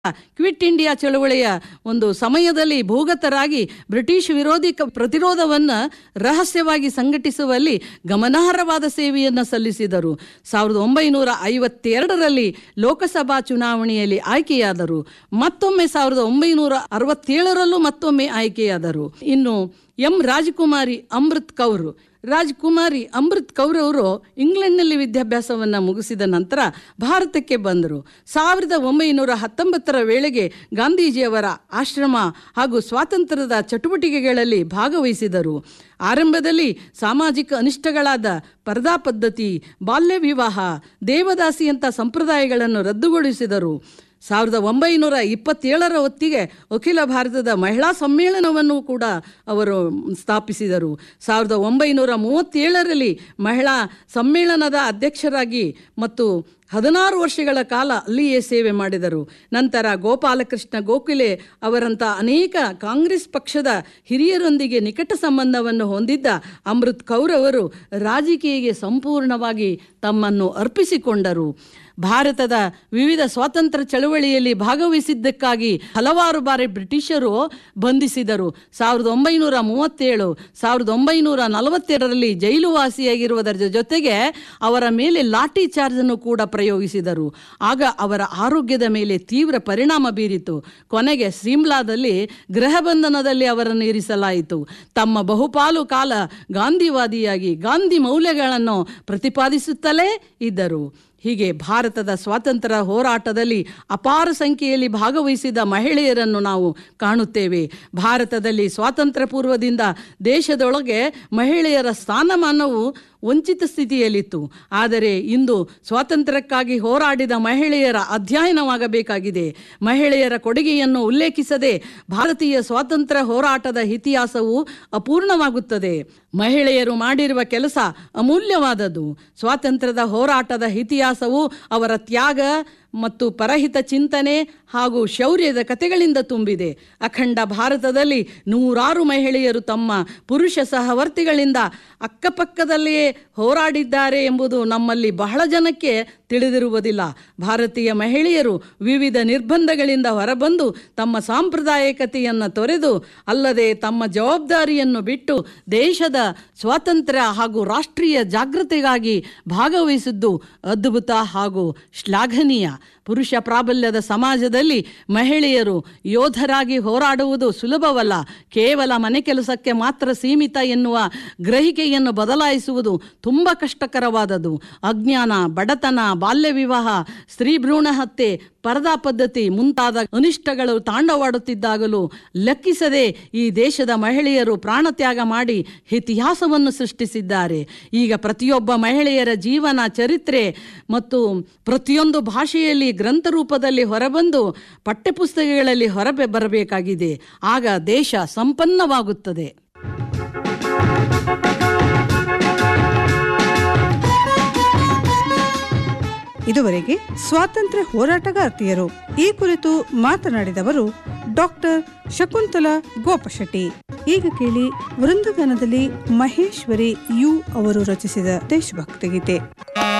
quit India ಚಳವಳಿಯ ಒಂದು ಸಮಯದಲ್ಲಿ ಭೂಗತರಾಗಿ ಬ್ರಿಟಿಷ್ ವಿರೋಧಿ ಕ- ಪ್ರತಿರೋಧವನ್ನು ರಹಸ್ಯವಾಗಿ ಸಂಘಟಿಸುವಲ್ಲಿ ಗಮನಾರ್ಹವಾದ ಸೇವೆಯನ್ನು ಸಲ್ಲಿಸಿದರು ಸಾವಿರದ ಒಂಬೈನೂರ ಐವತ್ತೆರಡರಲ್ಲಿ ಲೋಕಸಭಾ ಚುನಾವಣೆಯಲ್ಲಿ ಆಯ್ಕೆಯಾದರು ಮತ್ತೊಮ್ಮೆ ಸಾವಿರದ ಒಂಬೈನೂರ ಅರವತ್ತೇಳರಲ್ಲೂ ಮತ್ತೊಮ್ಮೆ ಆಯ್ಕೆಯಾದರು ಇನ್ನು ಎಂ ರಾಜಕುಮಾರಿ ಅಮೃತ್ ಕೌರ್ ರಾಜ್ಕುಮಾರಿ ಅಮೃತ್ ಕೌರ್ ಅವರು ಇಂಗ್ಲೆಂಡ್ನಲ್ಲಿ ವಿದ್ಯಾಭ್ಯಾಸವನ್ನು ಮುಗಿಸಿದ ನಂತರ ಭಾರತಕ್ಕೆ ಬಂದರು ಸಾವಿರದ ಒಂಬೈನೂರ ಹತ್ತೊಂಬತ್ತರ ವೇಳೆಗೆ ಗಾಂಧೀಜಿಯವರ ಆಶ್ರಮ ಹಾಗೂ ಸ್ವಾತಂತ್ರ್ಯದ ಚಟುವಟಿಕೆಗಳಲ್ಲಿ ಭಾಗವಹಿಸಿದರು ಆರಂಭದಲ್ಲಿ ಸಾಮಾಜಿಕ ಅನಿಷ್ಟಗಳಾದ ಪರ್ದಾ ಪದ್ಧತಿ ಬಾಲ್ಯ ವಿವಾಹ ದೇವದಾಸಿಯಂಥ ಸಂಪ್ರದಾಯಗಳನ್ನು ರದ್ದುಗೊಳಿಸಿದರು ಸಾವಿರದ ಒಂಬೈನೂರ ಇಪ್ಪತ್ತೇಳರ ಹೊತ್ತಿಗೆ ಅಖಿಲ ಭಾರತದ ಮಹಿಳಾ ಸಮ್ಮೇಳನವನ್ನು ಕೂಡ ಅವರು ಸ್ಥಾಪಿಸಿದರು ಸಾವಿರದ ಒಂಬೈನೂರ ಮೂವತ್ತೇಳರಲ್ಲಿ ಮಹಿಳಾ ಸಮ್ಮೇಳನದ ಅಧ್ಯಕ್ಷರಾಗಿ ಮತ್ತು ಹದಿನಾರು ವರ್ಷಗಳ ಕಾಲ ಅಲ್ಲಿಯೇ ಸೇವೆ ಮಾಡಿದರು ನಂತರ ಗೋಪಾಲಕೃಷ್ಣ ಗೋಖಲೆ ಅವರಂಥ ಅನೇಕ ಕಾಂಗ್ರೆಸ್ ಪಕ್ಷದ ಹಿರಿಯರೊಂದಿಗೆ ನಿಕಟ ಸಂಬಂಧವನ್ನು ಹೊಂದಿದ್ದ ಅಮೃತ್ ಕೌರ್ ಅವರು ರಾಜಕೀಯಕ್ಕೆ ಸಂಪೂರ್ಣವಾಗಿ ತಮ್ಮನ್ನು ಅರ್ಪಿಸಿಕೊಂಡರು ಭಾರತದ ವಿವಿಧ ಸ್ವಾತಂತ್ರ್ಯ ಚಳವಳಿಯಲ್ಲಿ ಭಾಗವಹಿಸಿದ್ದಕ್ಕಾಗಿ ಹಲವಾರು ಬಾರಿ ಬ್ರಿಟಿಷರು ಬಂಧಿಸಿದರು ಸಾವಿರದ ಒಂಬೈನೂರ ಮೂವತ್ತೇಳು ಸಾವಿರದ ಒಂಬೈನೂರ ನಲವತ್ತೆರಡರಲ್ಲಿ ಜೈಲುವಾಸಿಯಾಗಿರುವುದರ ಜೊತೆಗೆ ಅವರ ಮೇಲೆ ಲಾಠಿ ಚಾರ್ಜನ್ನು ಕೂಡ ಪ್ರಯೋಗಿಸಿದರು ಆಗ ಅವರ ಆರೋಗ್ಯದ ಮೇಲೆ ತೀವ್ರ ಪರಿಣಾಮ ಬೀರಿತು ಕೊನೆಗೆ ಸಿಮ್ಲಾದಲ್ಲಿ ಗೃಹ ಬಂಧನದಲ್ಲಿ ಅವರನ್ನು ಇರಿಸಲಾಯಿತು ತಮ್ಮ ಬಹುಪಾಲು ಕಾಲ ಗಾಂಧಿವಾದಿಯಾಗಿ ಗಾಂಧಿ ಮೌಲ್ಯಗಳನ್ನು ಪ್ರತಿಪಾದಿಸುತ್ತಲೇ ಇದ್ದರು ಹೀಗೆ ಭಾರತದ ಸ್ವಾತಂತ್ರ್ಯ ಹೋರಾಟದಲ್ಲಿ ಅಪಾರ ಸಂಖ್ಯೆಯಲ್ಲಿ ಭಾಗವಹಿಸಿದ ಮಹಿಳೆಯರನ್ನು ನಾವು ಕಾಣುತ್ತೇವೆ ಭಾರತದಲ್ಲಿ ಸ್ವಾತಂತ್ರ್ಯ ಪೂರ್ವದಿಂದ ದೇಶದೊಳಗೆ ಮಹಿಳೆಯರ ಸ್ಥಾನಮಾನವು ವಂಚಿತ ಸ್ಥಿತಿಯಲ್ಲಿತ್ತು ಆದರೆ ಇಂದು ಸ್ವಾತಂತ್ರ್ಯಕ್ಕಾಗಿ ಹೋರಾಡಿದ ಮಹಿಳೆಯರ ಅಧ್ಯಯನವಾಗಬೇಕಾಗಿದೆ ಮಹಿಳೆಯರ ಕೊಡುಗೆಯನ್ನು ಉಲ್ಲೇಖಿಸದೆ ಭಾರತೀಯ ಸ್ವಾತಂತ್ರ್ಯ ಹೋರಾಟದ ಇತಿಹಾಸವು ಅಪೂರ್ಣವಾಗುತ್ತದೆ ಮಹಿಳೆಯರು ಮಾಡಿರುವ ಕೆಲಸ ಅಮೂಲ್ಯವಾದದ್ದು ಸ್ವಾತಂತ್ರ್ಯದ ಹೋರಾಟದ ಇತಿಹಾಸವು ಅವರ ತ್ಯಾಗ ಮತ್ತು ಪರಹಿತ ಚಿಂತನೆ ಹಾಗೂ ಶೌರ್ಯದ ಕಥೆಗಳಿಂದ ತುಂಬಿದೆ ಅಖಂಡ ಭಾರತದಲ್ಲಿ ನೂರಾರು ಮಹಿಳೆಯರು ತಮ್ಮ ಪುರುಷ ಸಹವರ್ತಿಗಳಿಂದ ಅಕ್ಕಪಕ್ಕದಲ್ಲಿಯೇ ಹೋರಾಡಿದ್ದಾರೆ ಎಂಬುದು ನಮ್ಮಲ್ಲಿ ಬಹಳ ಜನಕ್ಕೆ ತಿಳಿದಿರುವುದಿಲ್ಲ ಭಾರತೀಯ ಮಹಿಳೆಯರು ವಿವಿಧ ನಿರ್ಬಂಧಗಳಿಂದ ಹೊರಬಂದು ತಮ್ಮ ಸಾಂಪ್ರದಾಯಿಕತೆಯನ್ನು ತೊರೆದು ಅಲ್ಲದೆ ತಮ್ಮ ಜವಾಬ್ದಾರಿಯನ್ನು ಬಿಟ್ಟು ದೇಶದ ಸ್ವಾತಂತ್ರ್ಯ ಹಾಗೂ ರಾಷ್ಟ್ರೀಯ ಜಾಗೃತಿಗಾಗಿ ಭಾಗವಹಿಸಿದ್ದು ಅದ್ಭುತ ಹಾಗೂ ಶ್ಲಾಘನೀಯ ಪುರುಷ ಪ್ರಾಬಲ್ಯದ ಸಮಾಜದಲ್ಲಿ ಮಹಿಳೆಯರು ಯೋಧರಾಗಿ ಹೋರಾಡುವುದು ಸುಲಭವಲ್ಲ ಕೇವಲ ಮನೆ ಕೆಲಸಕ್ಕೆ ಮಾತ್ರ ಸೀಮಿತ ಎನ್ನುವ ಗ್ರಹಿಕೆಯನ್ನು ಬದಲಾಯಿಸುವುದು ತುಂಬ ಕಷ್ಟಕರವಾದದ್ದು ಅಜ್ಞಾನ ಬಡತನ ಬಾಲ್ಯ ವಿವಾಹ ಸ್ತ್ರೀ ಭ್ರೂಣ ಹತ್ಯೆ ಪರದಾ ಪದ್ಧತಿ ಮುಂತಾದ ಅನಿಷ್ಟಗಳು ತಾಂಡವಾಡುತ್ತಿದ್ದಾಗಲೂ ಲೆಕ್ಕಿಸದೆ ಈ ದೇಶದ ಮಹಿಳೆಯರು ಪ್ರಾಣತ್ಯಾಗ ಮಾಡಿ ಇತಿಹಾಸವನ್ನು ಸೃಷ್ಟಿಸಿದ್ದಾರೆ ಈಗ ಪ್ರತಿಯೊಬ್ಬ ಮಹಿಳೆಯರ ಜೀವನ ಚರಿತ್ರೆ ಮತ್ತು ಪ್ರತಿಯೊಂದು ಭಾಷೆಯಲ್ಲಿ ಗ್ರಂಥ ರೂಪದಲ್ಲಿ ಹೊರಬಂದು ಪಠ್ಯಪುಸ್ತಕಗಳಲ್ಲಿ ಹೊರಬೆ ಬರಬೇಕಾಗಿದೆ ಆಗ ದೇಶ ಸಂಪನ್ನವಾಗುತ್ತದೆ ಇದುವರೆಗೆ ಸ್ವಾತಂತ್ರ್ಯ ಹೋರಾಟಗಾರ್ತಿಯರು ಈ ಕುರಿತು ಮಾತನಾಡಿದವರು ಡಾಕ್ಟರ್ ಶಕುಂತಲಾ ಗೋಪಶೆಟ್ಟಿ ಈಗ ಕೇಳಿ ವೃಂದಗಾನದಲ್ಲಿ ಮಹೇಶ್ವರಿ ಯು ಅವರು ರಚಿಸಿದ ದೇಶಭಕ್ತಿ ಗೀತೆ